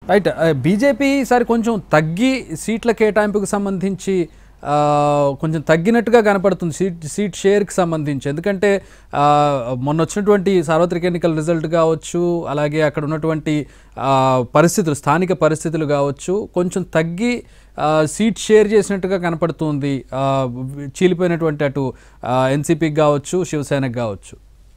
Right BJP ఈసారి కొంచెం తగ్గి సీట్ల కేటాయింపుకు సంబంధించి ఆ, కొంచెం తగ్గినట్టుగా కనపడుతుంది సీట్ సీట్ షేర్కి సంబంధించి ఎందుకంటే ఆ, మొన్న వచ్చినటువంటి సార్వత్రిక ఎన్నికల రిజల్ట్ కావచ్చు అలాగే అక్కడ ఉన్నటువంటి ఆ, పరిస్థితులు స్థానిక పరిస్థితులు కావచ్చు కొంచెం తగ్గి ఆ, సీట్ షేర్ చేసినట్టుగా కనపడుతుంది ఆ, చీలిపోయినటువంటి అటు ఎన్సీపీకి కావచ్చు శివసేనకి కావచ్చు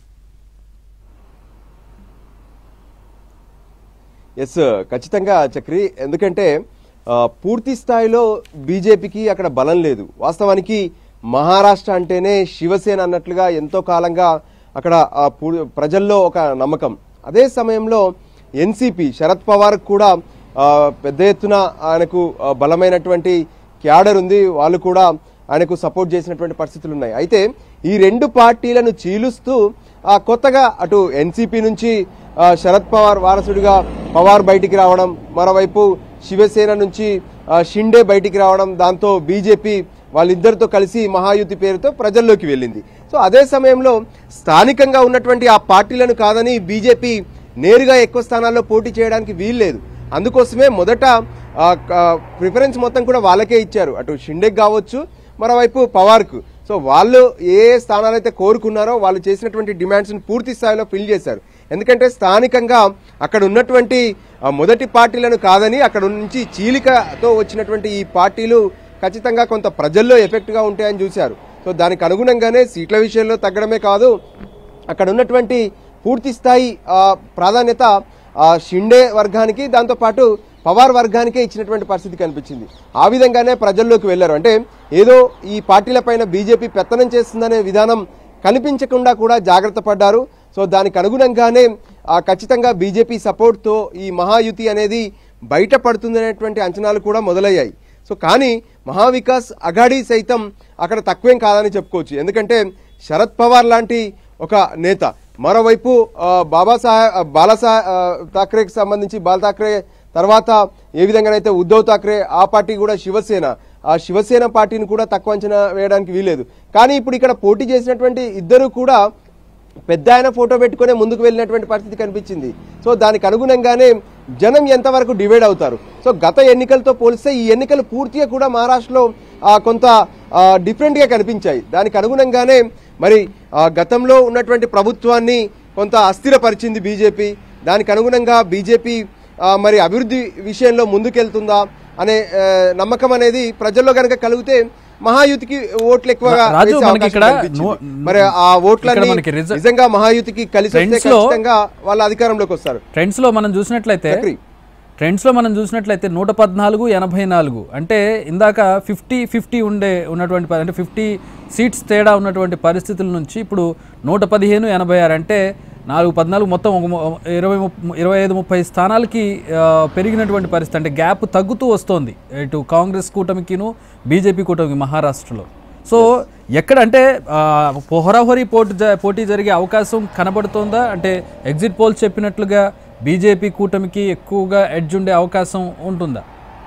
ఎస్ ఖచ్చితంగా చక్రి ఎందుకంటే ఆ, పూర్తి స్థాయిలో బీజేపీకి అక్కడ బలం లేదు వాస్తవానికి మహారాష్ట్ర అంటేనే శివసేన అన్నట్లుగా ఎంతో కాలంగా అక్కడ ఆ, పూ- ప్రజల్లో ఒక నమ్మకం అదే సమయంలో ఎన్సీపీ శరద్ పవార్ కూడా ఆ, పెద్ద ఎత్తున ఆయనకు ఆ, బలమైనటువంటి క్యాడర్ ఉంది వాళ్ళు కూడా ఆయనకు సపోర్ట్ చేసినటువంటి పరిస్థితులు ఉన్నాయి అయితే ఈ రెండు పార్టీలను చీలుస్తూ ఆ, కొత్తగా అటు ఎన్సీపీ నుంచి ఆ, శరద్ పవార్ వారసుడిగా పవార్ బయటికి రావడం మరోవైపు శివసేన నుంచి ఆ, షిండే బయటికి రావడం దాంతో బీజేపీ వాళ్ళిద్దరితో కలిసి మహాయుతి పేరుతో ప్రజల్లోకి వెళ్ళింది సో అదే సమయంలో స్థానికంగా ఉన్నటువంటి ఆ పార్టీలను కాదని బీజేపీ నేరుగా ఎక్కువ స్థానాల్లో పోటీ చేయడానికి వీల్లేదు అందుకోసమే మొదట ఆ, క- ప్రిఫరెన్స్ మొత్తం కూడా వాళ్ళకే ఇచ్చారు అటు షిండేకి కావచ్చు మరోవైపు పవార్కు సో వాళ్ళు ఏ ఏ స్థానాలు అయితే కోరుకున్నారో వాళ్ళు చేసినటువంటి డిమాండ్స్ని పూర్తి స్థాయిలో ఫిల్ చేశారు ఎందుకంటే స్థానికంగా అక్కడ ఉన్నటువంటి ఆ, మొదటి పార్టీలను కాదని అక్కడ నుంచి చీలికతో వచ్చినటువంటి ఈ పార్టీలు ఖచ్చితంగా కొంత ప్రజల్లో ఎఫెక్ట్గా ఉంటాయని చూశారు సో దానికి అనుగుణంగానే సీట్ల విషయంలో తగ్గడమే కాదు అక్కడ ఉన్నటువంటి పూర్తి స్థాయి ఆ, ప్రాధాన్యత ఆ, షిండే వర్గానికి దాంతోపాటు పవార్ వర్గానికే ఇచ్చినటువంటి పరిస్థితి కనిపించింది ఆ విధంగానే ప్రజల్లోకి వెళ్లారు అంటే ఏదో ఈ పార్టీలపైన బీజేపీ పెత్తనం చేస్తుందనే విధానం కనిపించకుండా కూడా జాగ్రత్త పడ్డారు సో దానికి అనుగుణంగానే ఆ, ఖచ్చితంగా బీజేపీ సపోర్ట్తో ఈ మహాయుతి అనేది బయటపడుతుందనేటువంటి అంచనాలు కూడా మొదలయ్యాయి సో కానీ మహావికాస్ అఘాడీ సైతం అక్కడ తక్కువేం కాదని చెప్పుకోవచ్చు ఎందుకంటే శరద్ పవార్ లాంటి ఒక నేత మరోవైపు ఆ, బాబాసాహెబ్ బాలాసా ఆ, ఠాక్రేకి సంబంధించి బాల్ ఠాక్రే తర్వాత ఏ విధంగానైతే ఉద్ధవ్ ఠాక్రే ఆ పార్టీ కూడా శివసేన ఆ శివసేన పార్టీని కూడా తక్కువ అంచనా వేయడానికి వీలేదు కానీ ఇప్పుడు ఇక్కడ పోటీ చేసినటువంటి ఇద్దరు కూడా పెద్ద ఆయన ఫోటో పెట్టుకునే ముందుకు వెళ్ళినటువంటి పరిస్థితి కనిపించింది సో దానికి అనుగుణంగానే జనం ఎంతవరకు డివైడ్ అవుతారు సో గత ఎన్నికలతో పోలిస్తే ఈ ఎన్నికలు పూర్తిగా కూడా మహారాష్ట్రలో ఆ, కొంత ఆ, డిఫరెంట్గా కనిపించాయి దానికి అనుగుణంగానే మరి ఆ, గతంలో ఉన్నటువంటి ప్రభుత్వాన్ని కొంత అస్థిరపరిచింది బీజేపీ దానికి అనుగుణంగా బీజేపీ ఆ, మరి అభివృద్ధి విషయంలో ముందుకెళ్తుందా అనే ఆ, నమ్మకం అనేది ప్రజల్లో కనుక కలిగితే మహాయుతికి ఓట్లు ఎక్కువగా రాజు, వేసే మనకి అవకాశం ఇక్కడ కనిపించింది. నో- మరి ఆ ఓట్లన్నీ ఇక్కడ మనకి రిజ- నిజంగా మహాయుతికి కలిసి వస్తే Trends లో- ఖచ్చితంగా వాళ్ళ అధికారంలోకి వస్తారు ట్రెండ్స్లో మనం చూసినట్లయితే చక్రి. ట్రెండ్స్లో మనం చూసినట్లయితే నూట పద్నాలుగు ఎనభై నాలుగు అంటే ఇందాక ఫిఫ్టీ ఫిఫ్టీ ఉండే ఉన్నటువంటి ప- అంటే ఫిఫ్టీ సీట్స్ తేడా ఉన్నటువంటి పరిస్థితుల నుంచి ఇప్పుడు నూట పదిహేను ఎనభై ఆరు అంటే నాలుగు పద్నాలుగు మొత్తం ఒక ము- ఇరవై ముప్- ఇరవై ఐదు ముప్పై స్థానాలకి ఆ, పెరిగినటువంటి పరిస్థితి అంటే గ్యాప్ తగ్గుతూ వస్తోంది ఇటు కాంగ్రెస్ కూటమికిను బీజేపీ కూటమికి మహారాష్ట్రలో సో ఎక్కడ అంటే ఆ, హోరాహోరీ పోటీ జ- పోటీ జరిగే అవకాశం కనబడుతోందా అంటే ఎగ్జిట్ పోల్స్ చెప్పినట్లుగా బీజేపీ కూటమికి ఎక్కువగా ఎడ్జ్ ఉండే అవకాశం ఉంటుందా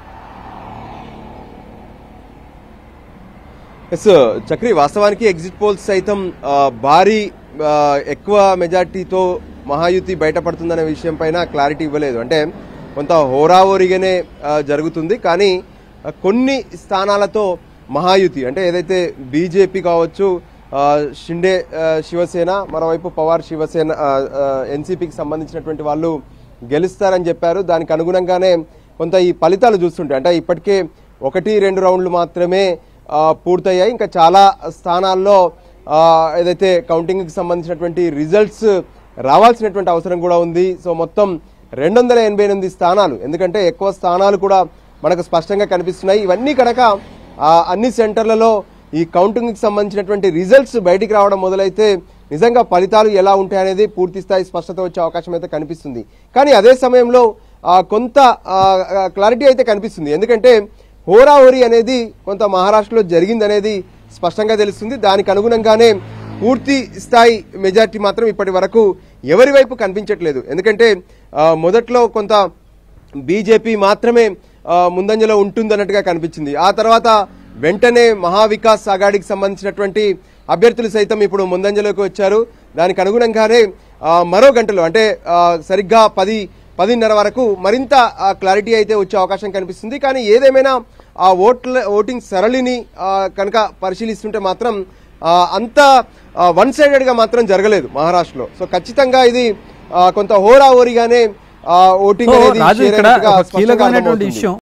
ఎస్ చక్రి వాస్తవానికి ఎగ్జిట్ పోల్స్ సైతం ఆ, భారీ ఆ, ఎక్కువ మెజార్టీతో మహాయుతి బయటపడుతుందనే విషయం పైన క్లారిటీ ఇవ్వలేదు అంటే కొంత హోరాహోరీగానే ఆ, జరుగుతుంది కానీ ఆ, కొన్ని స్థానాలతో మహాయుతి అంటే ఏదైతే బీజేపీ కావచ్చు ఆ, షిండే ఆ, శివసేన మరోవైపు పవార్ శివసేన ఎన్సీపీకి సంబంధించినటువంటి వాళ్ళు గెలుస్తారని చెప్పారు దానికి అనుగుణంగానే కొంత ఈ ఫలితాలు చూస్తుంటే అంటే ఇప్పటికే ఒకటి రెండు రౌండ్లు మాత్రమే ఆ, పూర్తయ్యాయి ఇంకా చాలా స్థానాల్లో ఆ, ఏదైతే కౌంటింగ్కి సంబంధించినటువంటి రిజల్ట్స్ రావాల్సినటువంటి అవసరం కూడా ఉంది సో మొత్తం రెండు వందల ఎనభై ఎనిమిది స్థానాలు ఎందుకంటే ఎక్కువ స్థానాలు కూడా మనకు స్పష్టంగా కనిపిస్తున్నాయి ఇవన్నీ కనుక ఆ, అన్ని సెంటర్లలో ఈ కౌంటింగ్కి సంబంధించినటువంటి రిజల్ట్స్ బయటికి రావడం మొదలైతే నిజంగా ఫలితాలు ఎలా ఉంటాయనేది పూర్తి స్థాయి స్పష్టత వచ్చే అవకాశం అయితే కనిపిస్తుంది కానీ అదే సమయంలో ఆ, కొంత క్లారిటీ అయితే కనిపిస్తుంది ఎందుకంటే హోరాహోరీ అనేది కొంత మహారాష్ట్రలో జరిగింది అనేది స్పష్టంగా తెలుస్తుంది దానికి అనుగుణంగానే పూర్తి స్థాయి మెజార్టీ మాత్రం ఇప్పటి వరకు ఎవరి వైపు కనిపించట్లేదు ఎందుకంటే ఆ, మొదట్లో కొంత బీజేపీ మాత్రమే ఆ, ముందంజలో ఉంటుందన్నట్టుగా కనిపించింది ఆ తర్వాత వెంటనే మహావికాస్ అగాడికి సంబంధించినటువంటి అభ్యర్థులు సైతం ఇప్పుడు ముందంజలోకి వచ్చారు దానికి అనుగుణంగానే ఆ, మరో గంటలో అంటే ఆ, సరిగ్గా పది పదిన్నర వరకు మరింత ఆ, క్లారిటీ అయితే వచ్చే అవకాశం కనిపిస్తుంది కానీ ఏదేమైనా ఆ ఓట్ల ఓటింగ్ సరళిని ఆ, కనుక పరిశీలిస్తుంటే మాత్రం ఆ, అంత వన్ సైడెడ్ గా మాత్రం జరగలేదు మహారాష్ట్రలో సో ఖచ్చితంగా ఇది ఆ, కొంత హోరాహోరీగానే ఆ, ఓటింగ్ సో అనేది రాజు share ఇక్కడ అయినట్టుగా ఒక స్పష్టంగా కీలకమైనటువంటి అర్థమవుతుంది. విషయం